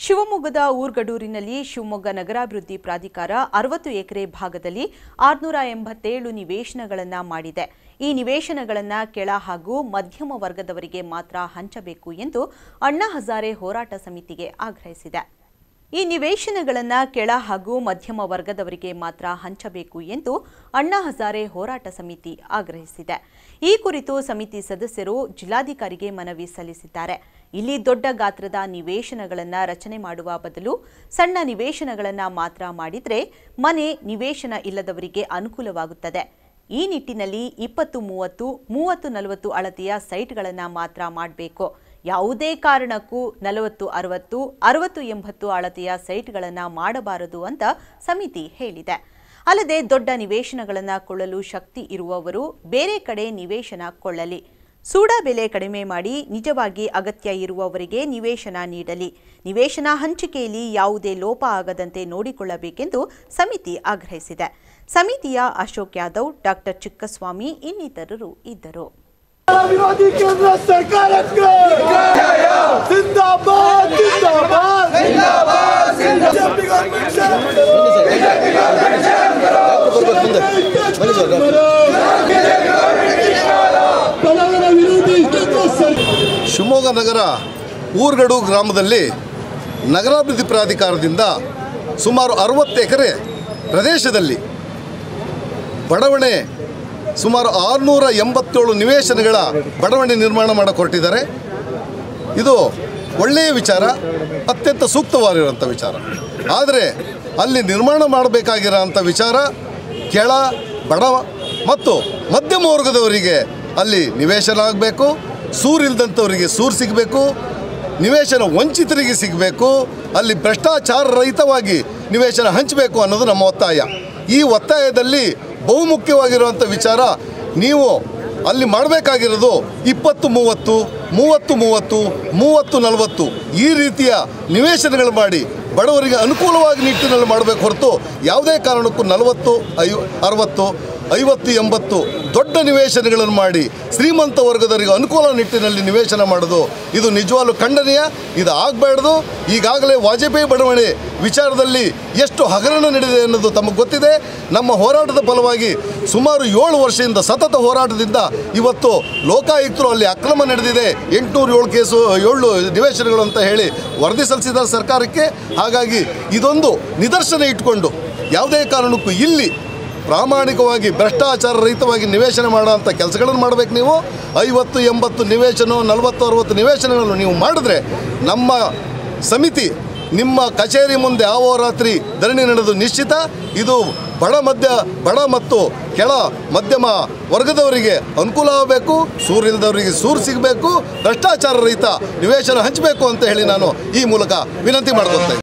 ಶಿವಮೊಗ್ಗದ ಊರ್ಗಡೂರಿನಲ್ಲಿ ಶಿವಮೊಗ್ಗ ನಗರಾಭಿವೃದ್ಧಿ ಪ್ರಾಧಿಕಾರ ಅರವತ್ತು ಎಕರೆ ಭಾಗದಲ್ಲಿ ಆರುನೂರ ಎಂಬತ್ತೇಳು ನಿವೇಶನಗಳನ್ನು ಮಾಡಿದೆ ಈ ನಿವೇಶನಗಳನ್ನು ಕೆಳ ಹಾಗೂ ಮಧ್ಯಮ ವರ್ಗದವರಿಗೆ ಮಾತ್ರ ಹಂಚಬೇಕು ಎಂದು ಅಣ್ಣಾ ಹಜಾರೆ ಹೋರಾಟ ಸಮಿತಿಗೆ ಆಗ್ರಹಿಸಿದೆ ಈ ನಿವೇಶನಗಳನ್ನು ಕೆಳ ಹಾಗೂ ಮಧ್ಯಮ ವರ್ಗದವರಿಗೆ ಮಾತ್ರ ಹಂಚಬೇಕು ಎಂದು ಅಣ್ಣಾ ಹಜಾರೆ ಹೋರಾಟ ಸಮಿತಿ ಆಗ್ರಹಿಸಿದೆ ಈ ಕುರಿತು ಸಮಿತಿ ಸದಸ್ಯರು ಜಿಲ್ಲಾಧಿಕಾರಿಗೆ ಮನವಿ ಸಲ್ಲಿಸಿದ್ದಾರೆ ಇಲ್ಲಿ ದೊಡ್ಡ ಗಾತ್ರದ ನಿವೇಶನಗಳನ್ನು ರಚನೆ ಮಾಡುವ ಬದಲು ಸಣ್ಣ ನಿವೇಶನಗಳನ್ನು ಮಾತ್ರ ಮಾಡಿದರೆ ಮನೆ ನಿವೇಶನ ಇಲ್ಲದವರಿಗೆ ಅನುಕೂಲವಾಗುತ್ತದೆ ಈ ನಿಟ್ಟಿನಲ್ಲಿ ಇಪ್ಪತ್ತು ಮೂವತ್ತು ಮೂವತ್ತು ನಲವತ್ತು ಅಳತೆಯ ಸೈಟ್ಗಳನ್ನು ಮಾತ್ರ ಮಾಡಬೇಕು ಯಾವುದೇ ಕಾರಣಕ್ಕೂ ನಲವತ್ತು ಅರವತ್ತು ಅರವತ್ತು ಎಂಬತ್ತು ಅಳತೆಯ ಸೈಟ್ಗಳನ್ನು ಮಾಡಬಾರದು ಅಂತ ಸಮಿತಿ ಹೇಳಿದೆ ಅಲ್ಲದೆ ದೊಡ್ಡ ನಿವೇಶನಗಳನ್ನು ಕೊಳ್ಳಲು ಶಕ್ತಿ ಇರುವವರು ಬೇರೆ ಕಡೆ ನಿವೇಶನ ಕೊಳ್ಳಲಿ ಸೂಡ ಬೆಲೆ ಕಡಿಮೆ ಮಾಡಿ ನಿಜವಾಗಿ ಅಗತ್ಯ ಇರುವವರಿಗೆ ನಿವೇಶನ ನೀಡಲಿ ನಿವೇಶನ ಹಂಚಿಕೆಯಲ್ಲಿ ಯಾವುದೇ ಲೋಪ ಆಗದಂತೆ ನೋಡಿಕೊಳ್ಳಬೇಕೆಂದು ಸಮಿತಿ ಆಗ್ರಹಿಸಿದೆ ಸಮಿತಿಯ ಅಶೋಕ್ ಯಾದವ್ ಡಾಕ್ಟರ್ ಚಿಕ್ಕಸ್ವಾಮಿ ಇನ್ನಿತರರು ಇದ್ದರು ವಿರೋಧಿ ಕೇಂದ್ರ ಸರ್ಕಾರಕ್ಕೆ ಜಿಂದಾಬಾದ್ ಜಿಂದಾಬಾದ್ ಬಿಜೆಪಿ ಗೌರ್ಮೆಂಟ್ ಬಡವರ ವಿರೋಧಿ ಕೇಂದ್ರ ಸರ್ಕಾರ ಶಿವಮೊಗ್ಗ ನಗರ ಊರ್ಗಡು ಗ್ರಾಮದಲ್ಲಿ ನಗರಾಭಿವೃದ್ಧಿ ಪ್ರಾಧಿಕಾರದಿಂದ ಸುಮಾರು ಅರವತ್ತು ಎಕರೆ ಪ್ರದೇಶದಲ್ಲಿ ಬಡವಣೆ ಸುಮಾರು ಆರುನೂರ ಎಂಬತ್ತೇಳು ನಿವೇಶನಗಳ ಬಡವಣೆ ನಿರ್ಮಾಣ ಮಾಡಕ್ಕೆ ಹೊರಟಿದ್ದಾರೆ ಇದು ಒಳ್ಳೆಯ ವಿಚಾರ ಅತ್ಯಂತ ಸೂಕ್ತವಾಗಿರುವಂಥ ವಿಚಾರ ಆದರೆ ಅಲ್ಲಿ ನಿರ್ಮಾಣ ಮಾಡಬೇಕಾಗಿರೋಂಥ ವಿಚಾರ ಕೆಳ ಬಡ ಮತ್ತು ಮಧ್ಯಮ ವರ್ಗದವರಿಗೆ ಅಲ್ಲಿ ನಿವೇಶನ ಆಗಬೇಕು ಸೂರಿಲ್ದಂಥವರಿಗೆ ಸೂರು ಸಿಗಬೇಕು ನಿವೇಶನ ವಂಚಿತರಿಗೆ ಸಿಗಬೇಕು ಅಲ್ಲಿ ಭ್ರಷ್ಟಾಚಾರ ರಹಿತವಾಗಿ ನಿವೇಶನ ಹಂಚಬೇಕು ಅನ್ನೋದು ನಮ್ಮ ಒತ್ತಾಯ ಈ ಒತ್ತಾಯದಲ್ಲಿ ಬಹುಮುಖ್ಯವಾಗಿರುವಂಥ ವಿಚಾರ ನೀವು ಅಲ್ಲಿ ಮಾಡಬೇಕಾಗಿರೋದು ಇಪ್ಪತ್ತು ಮೂವತ್ತು ಮೂವತ್ತು ಮೂವತ್ತು ಮೂವತ್ತು ನಲವತ್ತು ಈ ರೀತಿಯ ನಿವೇಶನಗಳು ಮಾಡಿ ಬಡವರಿಗೆ ಅನುಕೂಲವಾಗಿ ನಿಟ್ಟಿನಲ್ಲಿ ಮಾಡಬೇಕು ಹೊರತು ಯಾವುದೇ ಕಾರಣಕ್ಕೂ ನಲವತ್ತು ಐ ಅರವತ್ತು ಐವತ್ತು ಎಂಬತ್ತು ದೊಡ್ಡ ನಿವೇಶನಗಳನ್ನು ಮಾಡಿ ಶ್ರೀಮಂತ ವರ್ಗದವರಿಗೆ ಅನುಕೂಲ ನಿಟ್ಟಿನಲ್ಲಿ ನಿವೇಶನ ಮಾಡೋದು ಇದು ನಿಜವಾಗ್ಲೂ ಖಂಡನೀಯ ಇದು ಆಗಬಾರ್ದು ಈಗಾಗಲೇ ವಾಜಪೇಯಿ ಬಡವಣೆ ವಿಚಾರದಲ್ಲಿ ಎಷ್ಟು ಹಗರಣ ನಡೆದಿದೆ ಅನ್ನೋದು ತಮಗೆ ಗೊತ್ತಿದೆ ನಮ್ಮ ಹೋರಾಟದ ಫಲವಾಗಿ ಸುಮಾರು ಏಳು ವರ್ಷದಿಂದ ಸತತ ಹೋರಾಟದಿಂದ ಇವತ್ತು ಲೋಕಾಯುಕ್ತರು ಅಲ್ಲಿ ಅಕ್ರಮ ನಡೆದಿದೆ ಎಂಟುನೂರು ಏಳು ಕೇಸು ಏಳು ನಿವೇಶನಗಳು ಅಂತ ಹೇಳಿ ವರದಿ ಸಲ್ಲಿಸಿದ್ದಾರೆ ಸರ್ಕಾರಕ್ಕೆ ಹಾಗಾಗಿ ಇದೊಂದು ನಿದರ್ಶನ ಇಟ್ಕೊಂಡು ಯಾವುದೇ ಕಾರಣಕ್ಕೂ ಇಲ್ಲಿ ಪ್ರಾಮಾಣಿಕವಾಗಿ ಭ್ರಷ್ಟಾಚಾರ ರಹಿತವಾಗಿ ನಿವೇಶನ ಮಾಡೋಂಥ ಕೆಲಸಗಳನ್ನು ಮಾಡಬೇಕು ನೀವು ಐವತ್ತು ಎಂಬತ್ತು ನಿವೇಶನ ನಲವತ್ತು ಅರವತ್ತು ನಿವೇಶನಗಳನ್ನು ನೀವು ಮಾಡಿದ್ರೆ ನಮ್ಮ ಸಮಿತಿ ನಿಮ್ಮ ಕಚೇರಿ ಮುಂದೆ ರಾತ್ರಿ ಧರಣಿ ನಡೆದು ನಿಶ್ಚಿತ ಇದು ಬಡ ಮಧ್ಯ ಬಡ ಮತ್ತು ಕೆಳ ಮಧ್ಯಮ ವರ್ಗದವರಿಗೆ ಅನುಕೂಲ ಆಗಬೇಕು ಸೂರಿಲ್ದವರಿಗೆ ಸೂರು ಸಿಗಬೇಕು ಭ್ರಷ್ಟಾಚಾರ ರಹಿತ ನಿವೇಶನ ಹಂಚಬೇಕು ಅಂತ ಹೇಳಿ ನಾನು ಈ ಮೂಲಕ ವಿನಂತಿ ಮಾಡ್ಕೊಳ್ತೇನೆ